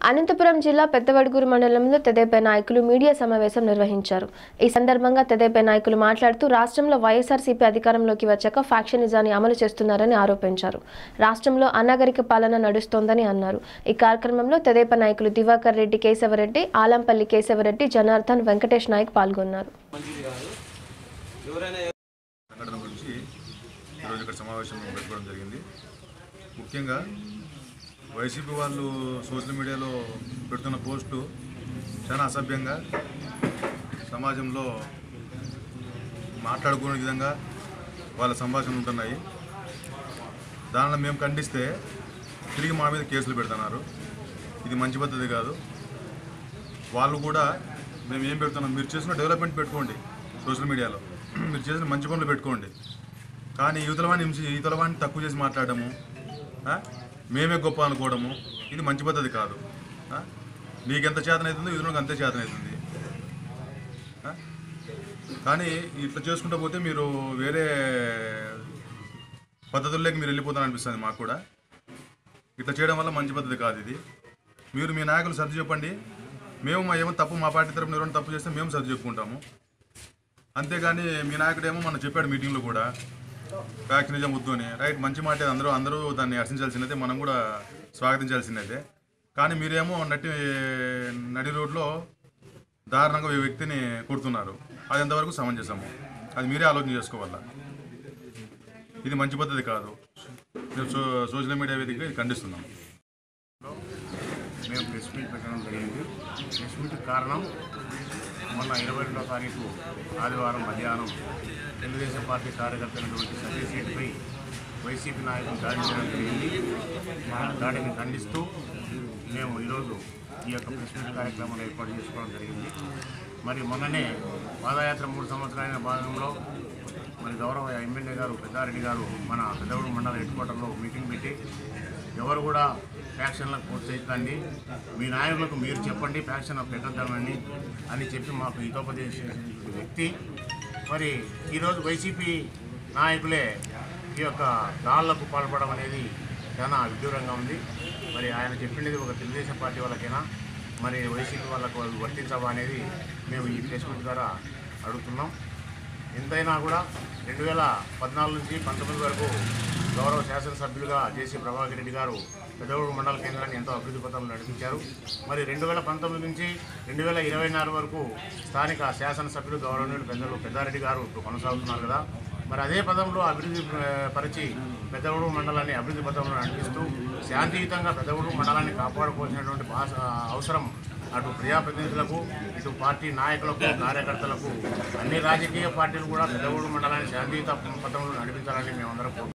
అనంతపురం జిల్లా పెద్దవడుగురు మండలంలో తెదేపా నాయకులు మీడియా సమావేశం నిర్వహించారు ఈ సందర్భంగా తెదేపా నాయకులు మాట్లాడుతూ రాష్ట్రంలో వైఎస్ఆర్సీపీ అధికారంలోకి వచ్చాక ఫ్యాక్షనిజాన్ని అమలు చేస్తున్నారని ఆరోపించారు రాష్ట్రంలో అనాగరిక పాలన నడుస్తోందని అన్నారు ఈ కార్యక్రమంలో తెదేపా నాయకులు దివాకర్ రెడ్డి కేశవరెడ్డి ఆలంపల్లి కేశవరెడ్డి జనార్దన్ వెంకటేష్ నాయక్ పాల్గొన్నారు సంఘటన గురించి ఈరోజు ఇక్కడ సమావేశం పెట్టుకోవడం జరిగింది ముఖ్యంగా వైసీపీ వాళ్ళు సోషల్ మీడియాలో పెడుతున్న పోస్టు చాలా అసభ్యంగా సమాజంలో మాట్లాడుకునే విధంగా వాళ్ళ సంభాషణలు ఉంటున్నాయి దానిలో మేము ఖండిస్తే తిరిగి మా మీద కేసులు పెడుతున్నారు ఇది మంచి పద్ధతి కాదు వాళ్ళు కూడా మేము ఏం పెడుతున్నాం మీరు చేసిన డెవలప్మెంట్ పెట్టుకోండి సోషల్ మీడియాలో మీరు చేసిన మంచి పనులు పెట్టుకోండి కానీ యువతల వాడిని హింసి యువతల వాడిని తక్కువ చేసి మాట్లాడము ఆ? మేమే గొప్ప అనుకోవడము ఇది మంచి పద్ధతి కాదు ఆ? నీకెంత చేతనవుతుందో యువతలకు అంతే చేతనవుతుంది ఆ? కానీ ఇట్లా చేసుకుంటూ పోతే మీరు వేరే పద్ధతుల్లోకి మీరు వెళ్ళిపోతారని అనిపిస్తుంది మాకు కూడా ఇట్లా చేయడం వల్ల మంచి పద్ధతి కాదు ఇది మీరు మీ నాయకులు సర్ది చెప్పండి మేము మా ఏమో తప్పు మా పార్టీ తరపున ఎవరైనా తప్పు చేస్తే మేము సర్ది చెప్పుకుంటాము అంతేగాని మీ నాయకుడేమో మనం చెప్పాడు మీటింగ్లో కూడా ఫ్యాక్షనిజం వద్దు అని రైట్ మంచి మాట అందరూ అందరూ దాన్ని హర్షించాల్సినదే మనం కూడా స్వాగతించాల్సినదే కానీ మీరేమో నటి నడి రోడ్లో దారుణంగా ఈ వ్యక్తిని కొడుతున్నారు అది ఎంతవరకు సమంజసము అది మీరే ఆలోచన చేసుకోవాలా ఇది మంచి పద్ధతి కాదు మేము సో సోషల్ మీడియా వేదికగా ఇది ఖండిస్తున్నాం మేము ప్రెస్ మీట్ పెట్టడం జరిగింది ప్రెస్ మీట్ కారణం మొన్న ఇరవై రెండవ తారీఖు ఆదివారం మధ్యాహ్నం తెలుగుదేశం పార్టీ కార్యకర్తలైనటువంటి సతీష్ రెడ్డిపై వైసీపీ నాయకులు దాడి చేయడం జరిగింది ఆ దాడిని ఖండిస్తూ మేము ఈరోజు ఈ యొక్క ప్రెస్ మీట్ కార్యక్రమాన్ని ఏర్పాటు చేసుకోవడం జరిగింది మరి మొన్ననే పాదయాత్ర మూడు సంవత్సరాల భాగంలో మరి గౌరవ ఎమ్మెల్యే గారు పెద్దారెడ్డి గారు మన పెద్దగూడు మండల హెడ్ క్వార్టర్లో మీటింగ్ పెట్టి ఎవరు కూడా ఫ్యాక్షన్లకు ప్రోత్సహించండి మీ నాయకులకు మీరు చెప్పండి ఫ్యాక్షన్ పెట్టద్దామని అని చెప్పి మాకు హితోపదేశించిన వ్యక్తి మరి ఈరోజు వైసీపీ నాయకులే ఈ యొక్క దాళ్లకు పాల్పడడం అనేది చాలా విదూరంగా ఉంది మరి ఆయన చెప్పినది ఒక తెలుగుదేశం పార్టీ వాళ్ళకైనా మరి వైసీపీ వాళ్ళకు అవి వర్తించవా అనేది మేము ఈ ప్రెస్ మీట్ ద్వారా అడుగుతున్నాం ఎంతైనా కూడా రెండు వేల పద్నాలుగు నుంచి పంతొమ్మిది వరకు గౌరవ శాసనసభ్యులుగా జేసీ ప్రభాకర్ రెడ్డి గారు పెదవూరు మండల కేంద్రాన్ని ఎంతో అభివృద్ధి పథంలో నడిపించారు మరి రెండు వేల పంతొమ్మిది నుంచి రెండు వేల ఇరవై నాలుగు వరకు స్థానిక శాసనసభ్యులు గౌరవనీయులు పెద్దలు పెద్దారెడ్డి గారు ఇప్పుడు కొనసాగుతున్నారు కదా మరి అదే పదంలో అభివృద్ధి ఆ, పరిచి పెద్దగూడు మండలాన్ని అభివృద్ధి పథంలో నడిపిస్తూ శాంతియుతంగా పెద్దగూడు మండలాన్ని కాపాడుకోవాల్సినటువంటి భాష అవసరం అటు ప్రజాప్రతినిధులకు ఇటు పార్టీ నాయకులకు కార్యకర్తలకు అన్ని రాజకీయ పార్టీలు కూడా పెద్దగూడు మండలాన్ని శాంతియుత పథంలో నడిపించాలని మేమందరం కోరుకుంటున్నాం.